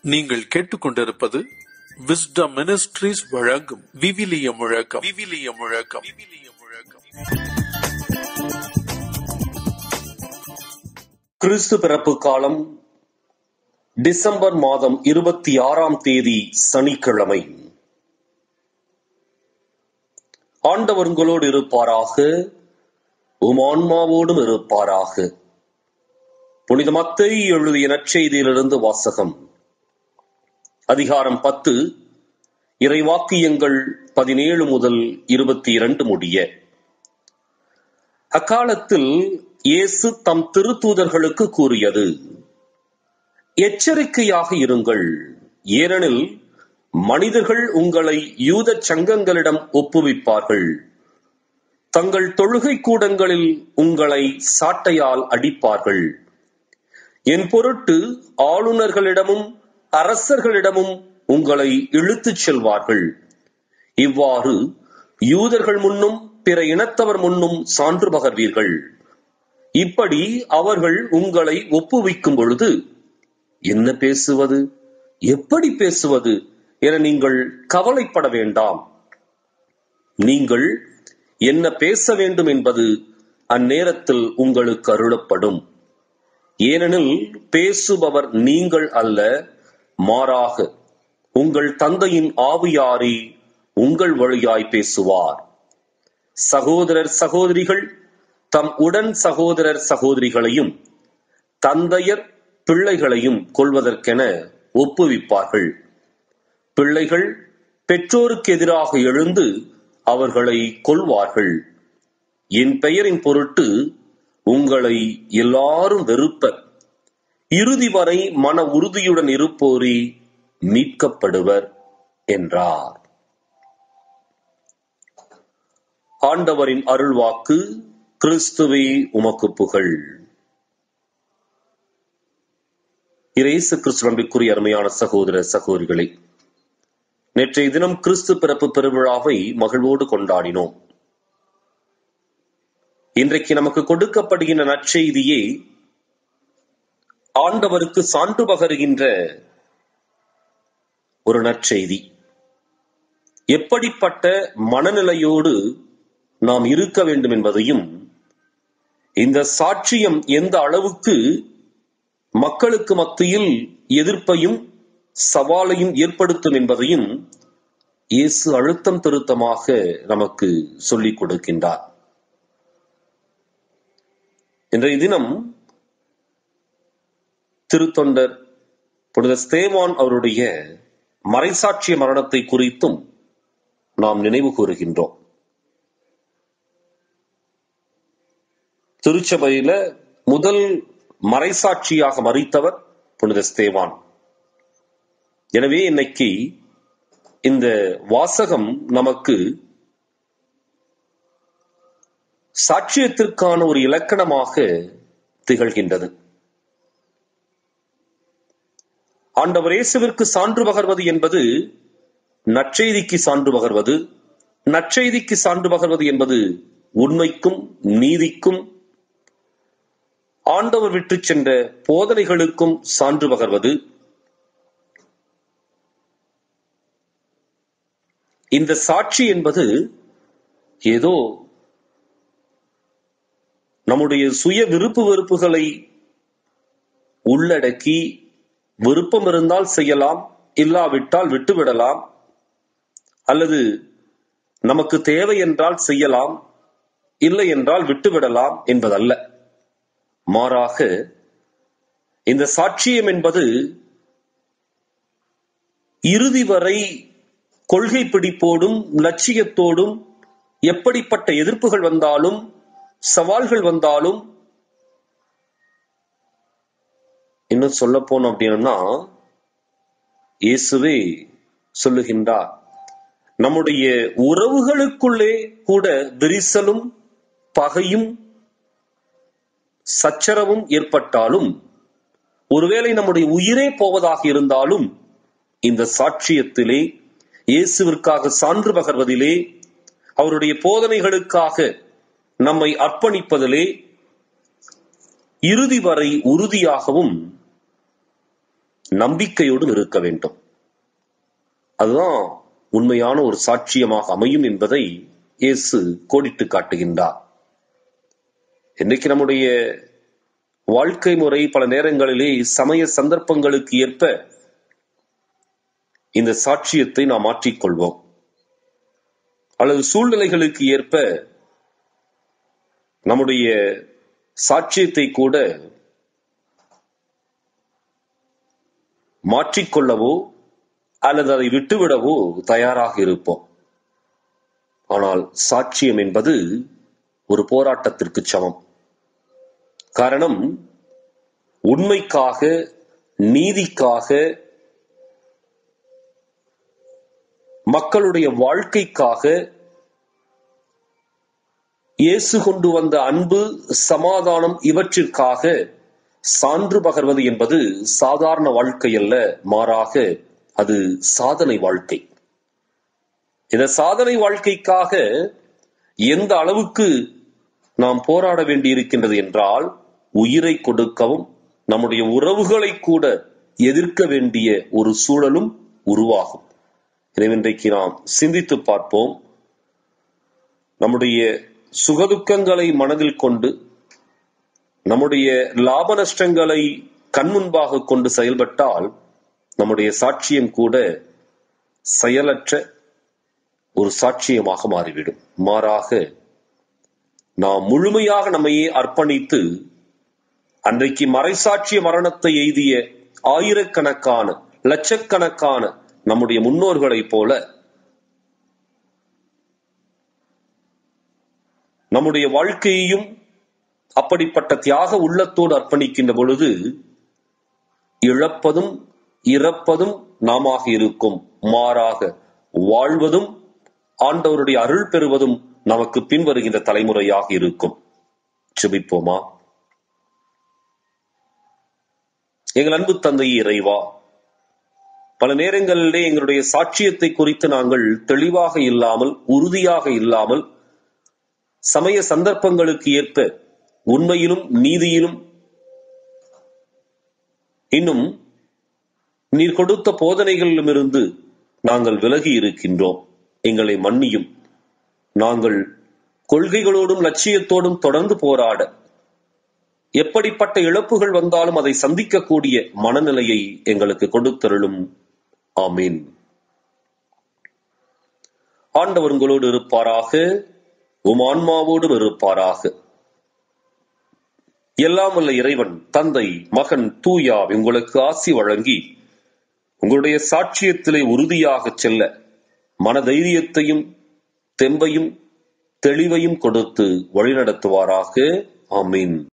நீங்கள் கேட்டுக்கொண்டிருப்பது wisdom ministries வழங்கும் விவிலிய முழக்கம் விவிலிய முழக்கம் விவிலிய முழக்கம் கிறிஸ்து பிறப்பு காலம் டிசம்பர் மாதம் இருபத்தி ஆறாம் தேதி சனிக்கிழமை ஆண்டவர் உங்களோடு இருப்பாராக உம் ஆன்மாவோடும் இருப்பாராக புனித மத்தை எழுதிய நற்செய்தியிலிருந்து வாசகம் அதிகாரம் பத்து இறைவாக்கியங்கள் பதினேழு முதல் இருபத்தி இரண்டு முடிய அக்காலத்தில் இயேசு தம் திருத்தூதர்களுக்கு கூறியது எச்சரிக்கையாக இருங்கள் ஏனெனில் மனிதர்கள் உங்களை யூத சங்கங்களிடம் ஒப்புவிப்பார்கள் தங்கள் தொழுகை கூடங்களில் உங்களை சாட்டையால் அடிப்பார்கள் என் பொருட்டு ஆளுநர்களிடமும் அரசர்களிடமும் உங்களை இழுத்துச் செல்வார்கள் இவ்வாறு யூதர்கள் முன்னும் பிற இனத்தவர் முன்னும் சான்று பகர்வீர்கள் இப்படி அவர்கள் உங்களை ஒப்புவிக்கும் பொழுது என்ன பேசுவது எப்படி பேசுவது என நீங்கள் கவலைப்பட வேண்டாம் நீங்கள் என்ன பேச வேண்டும் என்பது அந்நேரத்தில் உங்களுக்கு அருளப்படும் ஏனெனில் பேசுபவர் நீங்கள் அல்ல மாறாக உங்கள் தந்தையின் ஆவியாரி உங்கள் வழியாய் பேசுவார் சகோதரர் சகோதரிகள் தம் உடன் சகோதரர் சகோதரிகளையும் தந்தையர் பிள்ளைகளையும் கொள்வதற்கென ஒப்புவிப்பார்கள் பிள்ளைகள் பெற்றோருக்கு எதிராக எழுந்து அவர்களை கொல்வார்கள் என் பெயரின் பொருட்டு உங்களை எல்லாரும் வெறுப்பர் இறுதி வரை மன உறுதியுடன் இருப்போரே மீட்கப்படுவர் என்றார் ஆண்டவரின் அருள்வாக்கு கிறிஸ்துவே உமக்கு புகழ் இயேசு கிறிஸ்து நம்பிக்குரிய அருமையான சகோதர சகோதரிகளே நேற்றைய தினம் கிறிஸ்து பிறப்பு பெருவிழாவை மகிழ்வோடு கொண்டாடினோம் இன்றைக்கு நமக்கு கொடுக்கப்படுகின்ற நற்செய்தியே ஆண்டவருக்கு சான்று பகருகின்ற ஒரு நற்செய்தி எப்படிப்பட்ட மனநிலையோடு நாம் இருக்க வேண்டும் என்பதையும் இந்த சாட்சியம் எந்த அளவுக்கு மக்களுக்கு மத்தியில் எதிர்ப்பையும் சவாலையும் ஏற்படுத்தும் என்பதையும் இயேசு அழுத்தம் திருத்தமாக நமக்கு சொல்லிக் கொடுக்கின்றார் இன்றைய தினம் திருத்தொண்டர் புனித ஸ்தேவான் அவருடைய மறைசாட்சிய மரணத்தை குறித்தும் நாம் நினைவு கூறுகின்றோம் திருச்சபையில முதல் மறைசாட்சியாக மறித்தவர் புனித ஸ்தேவான் எனவே இன்னைக்கு இந்த வாசகம் நமக்கு சாட்சியத்திற்கான ஒரு இலக்கணமாக திகழ்கின்றது ஆண்டவர் இயேசுவிற்கு சான்று பகர்வது என்பது நற்செய்திக்கு சான்று பகர்வது நற்செய்திக்கு சான்று பகர்வது என்பது உண்மைக்கும் நீதிக்கும் ஆண்டவர் விட்டு சென்ற போதனைகளுக்கும் சான்று பகர்வது இந்த சாட்சி என்பது ஏதோ நம்முடைய சுய விருப்பு வெறுப்புகளை உள்ளடக்கி விருப்பம் இருந்தால் செய்யலாம் இல்லாவிட்டால் விட்டுவிடலாம் அல்லது நமக்கு தேவை என்றால் செய்யலாம் இல்லை என்றால் விட்டுவிடலாம் என்பதல்ல மாறாக இந்த சாட்சியம் என்பது இறுதி வரை கொள்கை பிடிப்போடும் லட்சியத்தோடும் எப்படிப்பட்ட எதிர்ப்புகள் வந்தாலும் சவால்கள் வந்தாலும் இன்னும் சொல்ல போனோம் அப்படின்னா இயேசுவே சொல்லுகின்றார் நம்முடைய உறவுகளுக்குள்ளே கூட விரிசலும் பகையும் சச்சரவும் ஏற்பட்டாலும் ஒருவேளை நம்முடைய உயிரே போவதாக இருந்தாலும் இந்த சாட்சியத்திலே இயேசுவிற்காக சான்று பகர்வதிலே அவருடைய போதனைகளுக்காக நம்மை அர்ப்பணிப்பதிலே இறுதி வரை உறுதியாகவும் நம்பிக்கையோடும் இருக்க வேண்டும் அதுதான் உண்மையான ஒரு சாட்சியமாக அமையும் என்பதை இயேசு கோடிட்டு காட்டுகின்றார் இன்னைக்கு நம்முடைய வாழ்க்கை முறை பல நேரங்களிலே சமய சந்தர்ப்பங்களுக்கு ஏற்ப இந்த சாட்சியத்தை நாம் மாற்றிக்கொள்வோம் அல்லது சூழ்நிலைகளுக்கு ஏற்ப நம்முடைய சாட்சியத்தை கூட மாற்றிக்கொள்ளவோ அல்லது அதை விட்டுவிடவோ தயாராக இருப்போம் ஆனால் சாட்சியம் என்பது ஒரு போராட்டத்திற்கு சமம் காரணம் உண்மைக்காக நீதிக்காக மக்களுடைய வாழ்க்கைக்காக இயேசு கொண்டு வந்த அன்பு சமாதானம் இவற்றிற்காக சான்று பகர்வது என்பது சாதாரண வாழ்க்கை அல்ல மாறாக அது சாதனை வாழ்க்கை இந்த சாதனை வாழ்க்கைக்காக எந்த அளவுக்கு நாம் போராட வேண்டியிருக்கின்றது என்றால் உயிரை கொடுக்கவும் நம்முடைய உறவுகளை கூட எதிர்க்க வேண்டிய ஒரு சூழலும் உருவாகும் எனவே இன்றைக்கு நாம் சிந்தித்து பார்ப்போம் நம்முடைய சுகதுக்கங்களை மனதில் கொண்டு நம்முடைய லாப நஷ்டங்களை கண்முன்பாக கொண்டு செயல்பட்டால் நம்முடைய சாட்சியம் கூட செயலற்ற ஒரு சாட்சியமாக மாறிவிடும் மாறாக நாம் முழுமையாக நம்மையே அர்ப்பணித்து அன்றைக்கு மறைசாட்சிய மரணத்தை எய்திய ஆயிரக்கணக்கான லட்சக்கணக்கான நம்முடைய முன்னோர்களைப் போல நம்முடைய வாழ்க்கையையும் அப்படிப்பட்ட தியாக உள்ளத்தோடு அர்ப்பணிக்கின்ற பொழுது இழப்பதும் இறப்பதும் நாமாக இருக்கும் மாறாக வாழ்வதும் ஆண்டவருடைய அருள் பெறுவதும் நமக்கு பின்வருகின்ற தலைமுறையாக இருக்கும் சுபிப்போமா எங்கள் அன்பு தந்தை இறைவா பல நேரங்களிலே எங்களுடைய சாட்சியத்தை குறித்து நாங்கள் தெளிவாக இல்லாமல் உறுதியாக இல்லாமல் சமய சந்தர்ப்பங்களுக்கு ஏற்ப உண்மையிலும் நீதியிலும் இன்னும் நீர் கொடுத்த போதனைகளிலுமிருந்து நாங்கள் விலகி இருக்கின்றோம் எங்களை மன்னியும் நாங்கள் கொள்கைகளோடும் லட்சியத்தோடும் தொடர்ந்து போராட எப்படிப்பட்ட இழப்புகள் வந்தாலும் அதை சந்திக்கக்கூடிய மனநிலையை எங்களுக்கு கொடுத்தருளும் ஆமீன் ஆண்டவர் உங்களோடு இருப்பாராக உம் ஆன்மாவோடும் இருப்பாராக எல்லாம் வல்ல இறைவன் தந்தை மகன் தூயா உங்களுக்கு ஆசி வழங்கி உங்களுடைய சாட்சியத்திலே உறுதியாக செல்ல மனதைரியத்தையும் தெம்பையும் தெளிவையும் கொடுத்து வழிநடத்துவாராக ஆமீன்